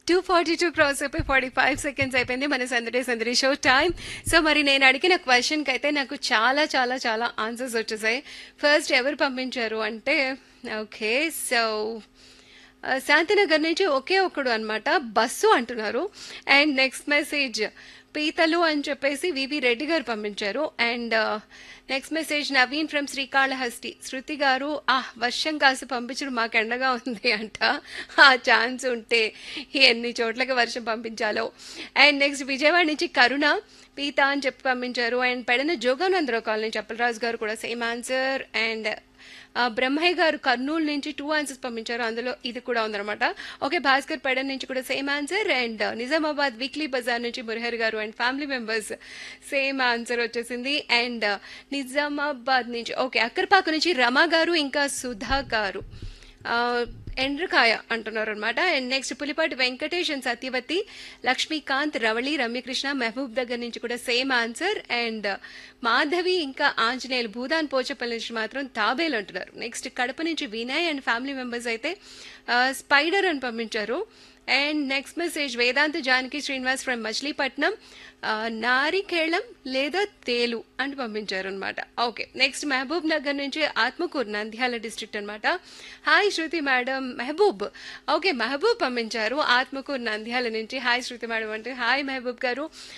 two forty two cross అయిపోయి forty five seconds అయిపోయింది మన సందడి సందడి షో టైం సో మరి నేను అడిగిన క్వశ్చన్కి అయితే నాకు చాలా చాలా చాలా ఆన్సర్స్ వచ్చేసాయి ఫస్ట్ ఎవరు పంపించారు అంటే ఓకే సో ఆ, శాంతినగర్ నుంచి ఒకే ఒకడు అనమాట బస్సు అంటున్నారు అండ్ నెక్స్ట్ మెసేజ్ పీతలు అని చెప్పేసి వివి రెడ్డి గారు పంపించారు and next message Naveen from Srikalahasti Shruti garu ఆ వర్షం కాసి పంపించడం మాకు ఎండగా ఉంది అంట ఆ ఛాన్స్ ఉంటే ఎన్ని చోట్లకి వర్షం పంపించాలో అండ్ నెక్స్ట్ విజయవాడ నుంచి కరుణ పీత అని చెప్పి పంపించారు అండ్ పెడన జోగానందరావు కాలనీ చెప్పలరాజు గారు కూడా సేమ్ ఆన్సర్ అండ్ ఆ, బ్రహ్మయ్య గారు కర్నూలు నుంచి టూ ఆన్సర్స్ పంపించారు అందులో ఇది కూడా ఉందన్నమాట ఓకే భాస్కర్ పెడన్ నుంచి కూడా same answer and Nizamabad weekly bazaar నుంచి Murahar garu and family members same answer వచ్చేసింది అండ్ నిజామాబాద్ నుంచి ఓకే అక్కరపాకు నుంచి రమా గారు ఇంకా సుధా గారు ఆ, ఎండ్రకాయ అంటున్నారు అనమాట and next Pulipati Venkatesh and Satyavathi Lakshmikanth Ravali Ramyakrishna Mahaboob దగ్గర నుంచి కూడా సేమ్ ఆన్సర్ అండ్ మాధవి ఇంకా ఆంజనేయులు భూదాన్ పోచపల్లి నుంచి మాత్రం తాబేలు అంటున్నారు నెక్స్ట్ కడప నుంచి వినయ్ అండ్ ఫ్యామిలీ మెంబర్స్ అయితే ఆ, స్పైడర్ అని పంపించారు and next message Vedant Janaki Srinivas from Machilipatnam ఆ, నారికేళం లేదా తేలు అని పంపించారు అనమాట ఓకే నెక్స్ట్ మహబూబ్ నగర్ నుంచి ఆత్మకూరు నంద్యాల డిస్ట్రిక్ట్ అనమాట hi Shruti madam Mehboob okay Mehboob పంపించారు ఆత్మకూరు నంద్యాల నుంచి హాయ్ శృతి మేడం అంటే హాయ్ మెహబూబ్ గారు